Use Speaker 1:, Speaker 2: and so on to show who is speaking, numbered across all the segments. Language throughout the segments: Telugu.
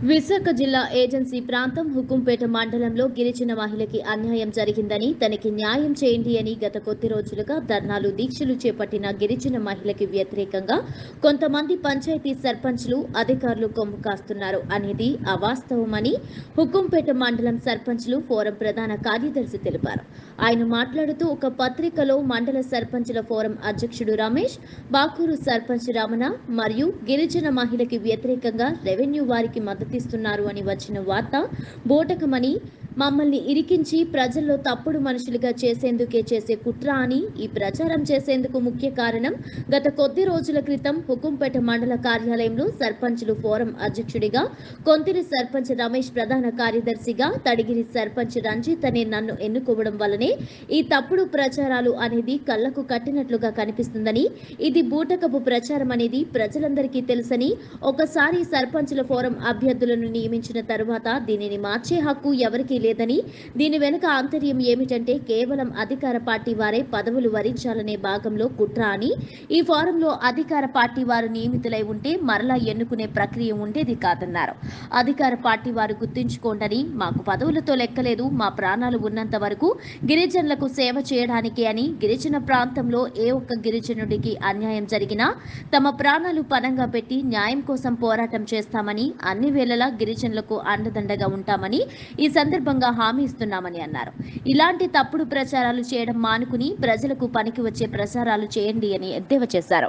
Speaker 1: విశాఖ జిల్లా ఏజెన్సీ ప్రాంతం హుకుంపేట మండలంలో గిరిజన మహిళకి అన్యాయం జరిగిందని తనకి న్యాయం చేయండి అని గత కొద్ది రోజులుగా ధర్నాలు దీక్షలు చేపట్టిన గిరిజన మహిళకి వ్యతిరేకంగా కొంతమంది పంచాయతీ సర్పంచ్లు అధికారులు కొమ్ము కాస్తున్నారు అనేది అవాస్తవమని హుకుంపేట మండలం సర్పంచ్లు ఫోరం ప్రధాన కార్యదర్శి తెలిపారు ఆయన మాట్లాడుతూ ఒక పత్రికలో మండల సర్పంచుల ఫోరం అధ్యక్షుడు రమేష్ బాకూరు సర్పంచ్ రమణ మరియు గిరిజన మహిళకి వ్యతిరేకంగా రెవెన్యూ వారికి మద్దతిస్తున్నారు అని వచ్చిన వార్త బోటకమని మమ్మల్ని ఇరికించి ప్రజల్లో తప్పుడు మనుషులుగా చేసేందుకే చేసే కుట్ర అని ఈ ప్రచారం చేసేందుకు ముఖ్య కారణం గత కొద్ది రోజుల క్రితం హుకుంపేట మండల కార్యాలయంలో సర్పంచులు ఫోరం అధ్యక్షుడిగా కొంతిరి సర్పంచ్ రమేష్ ప్రధాన కార్యదర్శిగా తడిగిరి సర్పంచ్ రంజిత్ అనే నన్ను ఎన్నుకోవడం వల్లనే ఈ తప్పుడు ప్రచారాలు అనేది కళ్లకు కట్టినట్లుగా కనిపిస్తుందని ఇది బూటకపు ప్రచారం అనేది ప్రజలందరికీ తెలుసని ఒకసారి సర్పంచుల ఫోరం అభ్యర్థులను నియమించిన తరువాత దీనిని మార్చే హక్కు ఎవరికీ లేదని దీని వెనుక ఆంతర్యం ఏమిటంటే కేవలం అధికార పార్టీ వారే పదవులు వరించాలనే భాగంలో కుట్ర అని ఈ ఫోరంలో అధికార పార్టీ వారు నియమితులై ఉంటే మరలా ఎన్నుకునే ప్రక్రియ ఉండేది కాదన్నారు అధికార పార్టీ వారు గుర్తుంచుకోండని మాకు పదవులతో లెక్కలేదు మా ప్రాణాలు ఉన్నంత వరకు గిరిజనులకు సేవ చేయడానికి అని గిరిజన ప్రాంతంలో ఏ ఒక్క గిరిజనుడికి అన్యాయం జరిగినా తమ ప్రాణాలు పనంగా పెట్టి న్యాయం కోసం పోరాటం చేస్తామని అన్ని వేళలా గిరిజనులకు అండదండగా ఉంటామని ఈ సందర్భంగా హామీ ఇస్తున్నామని అన్నారు ఇలాంటి తప్పుడు ప్రచారాలు చేయడం మానుకుని ప్రజలకు పనికి వచ్చే ప్రచారాలు చేయండి అని ఎద్దేవా చేశారు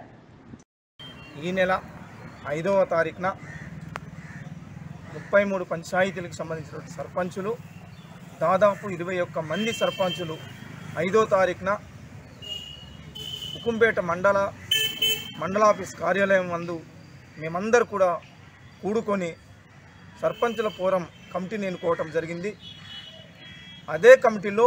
Speaker 2: ఈ నెల ఐదవ తారీఖున ముప్పై మూడు పంచాయతీలకు సంబంధించిన సర్పంచులు దాదాపు ఇరవై ఒక్క మంది సర్పంచులు ఐదో తారీఖున ఉకుంపేట మండల మండలాఫీస్ కార్యాలయం నందు మేమందరూ కూడా కూడుకొని సర్పంచుల ఫోరం కమిటీని ఎన్నుకోవటం జరిగింది అదే కమిటీలో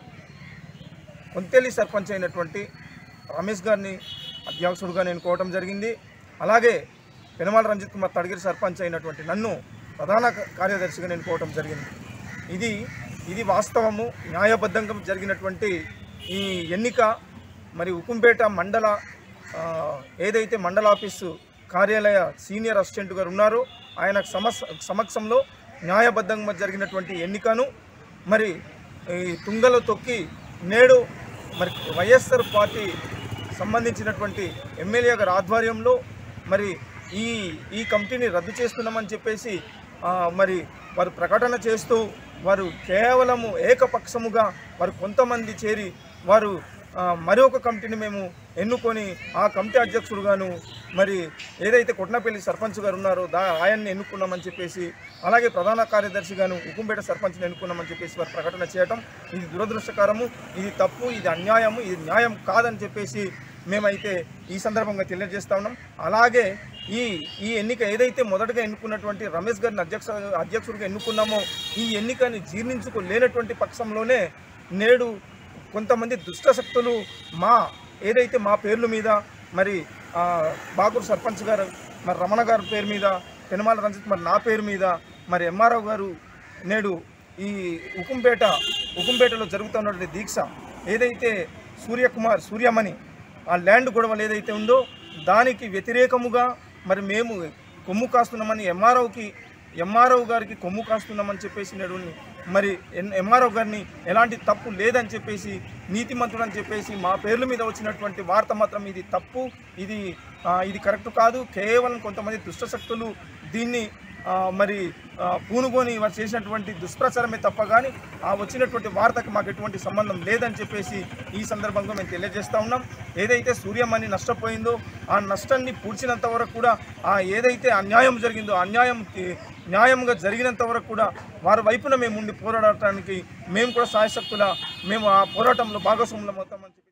Speaker 2: కొంతెల్లి సర్పంచ్ అయినటువంటి రమేష్ గారిని అధ్యక్షుడిగా ఎన్నుకోవటం జరిగింది అలాగే పెనమాల రంజిత్ కుమార్ తడగిరి సర్పంచ్ అయినటువంటి నన్ను ప్రధాన కార్యదర్శిగా ఎన్నుకోవటం జరిగింది ఇది ఇది వాస్తవము న్యాయబద్ధంగా జరిగినటువంటి ఈ ఎన్నిక మరి ఉకుంపేట మండల ఆ, ఏదైతే మండల ఆఫీసు కార్యాలయ సీనియర్ అసిస్టెంట్ గారు ఉన్నారో ఆయన సమస్ సమక్షంలో న్యాయబద్ధంగా జరిగినటువంటి ఎన్నికను మరి ఈ తుంగలో తొక్కి నేడు మరి వైఎస్ఆర్ పార్టీ సంబంధించినటువంటి ఎమ్మెల్యే గారి ఆధ్వర్యంలో మరి ఈ ఈ కమిటీని రద్దు చేస్తున్నామని చెప్పేసి ఆ, మరి వారు ప్రకటన చేస్తూ వారు కేవలము ఏకపక్షముగా వారు కొంతమంది చేరి వారు ఆ, మరొక కమిటీని మేము ఎన్నుకొని ఆ కమిటీ అధ్యక్షుడుగాను మరి ఏదైతే కొట్నపల్లి సర్పంచ్ గారు ఉన్నారో దా ఆయన్ని ఎన్నుకున్నామని చెప్పేసి అలాగే ప్రధాన కార్యదర్శిగాను ఉకుంపేట సర్పంచ్ని ఎన్నుకున్నామని చెప్పేసి వారు ప్రకటన చేయటం ఇది దురదృష్టకరము ఇది తప్పు ఇది అన్యాయము ఇది న్యాయం కాదని చెప్పేసి మేమైతే ఈ సందర్భంగా తెలియజేస్తా ఉన్నాం అలాగే ఈ ఈ ఎన్నిక ఏదైతే మొదటగా ఎన్నుకున్నటువంటి రమేష్ గారిని అధ్యక్ష అధ్యక్షుడిగా ఎన్నుకున్నామో ఈ ఎన్నికని జీర్ణించుకోలేనటువంటి పక్షంలోనే నేడు కొంతమంది దుష్టశక్తులు మా ఏదైతే మా పేర్ల మీద మరి ఆ, బాగూరు సర్పంచ్ గారు మరి రమణ గారి పేరు మీద పెనమాల రంజిత్ మరి నా పేరు మీద మరి ఎంఆర్ఓ గారు నేడు ఈ ఉకుంపేట ఉకుంపేటలో జరుగుతున్నటువంటి దీక్ష ఏదైతే సూర్యకుమార్ సూర్యమణి ఆ ల్యాండ్ గొడవలు ఏదైతే ఉందో దానికి వ్యతిరేకముగా మరి మేము కొమ్ము కాస్తున్నామని ఎంఆర్ఓకి ఎంఆర్ఓ గారికి కొమ్ము కాస్తున్నామని చెప్పేసి నేడు మరి ఎంఆర్ఓ గారిని ఎలాంటి తప్పు లేదని చెప్పేసి నీతిమంతుడు అని చెప్పేసి మా పేర్ల మీద వచ్చినటువంటి వార్త మాత్రం ఇది తప్పు ఇది ఆ, ఇది కరెక్ట్ కాదు కేవలం కొంతమంది దుష్టశక్తులు దీన్ని ఆ, మరి ఆ, పూనుకొని వారు చేసినటువంటి దుష్ప్రచారమే తప్ప కానీ ఆ వచ్చినటువంటి వార్తకు మాకు ఎటువంటి సంబంధం లేదని చెప్పేసి ఈ సందర్భంగా మేము తెలియజేస్తా ఉన్నాం ఏదైతే సూర్యమణి నష్టపోయిందో ఆ నష్టాన్ని పూడ్చినంత వరకు కూడా ఆ ఏదైతే అన్యాయం జరిగిందో ఆ అన్యాయం తి- న్యాయంగా జరిగినంత వరకు కూడా వారి వైపున మేము ఉండి పోరాడటానికి మేము కూడా సాయశక్తుల మేము ఆ పోరాటంలో భాగస్వాములం అవుతామని చెప్పి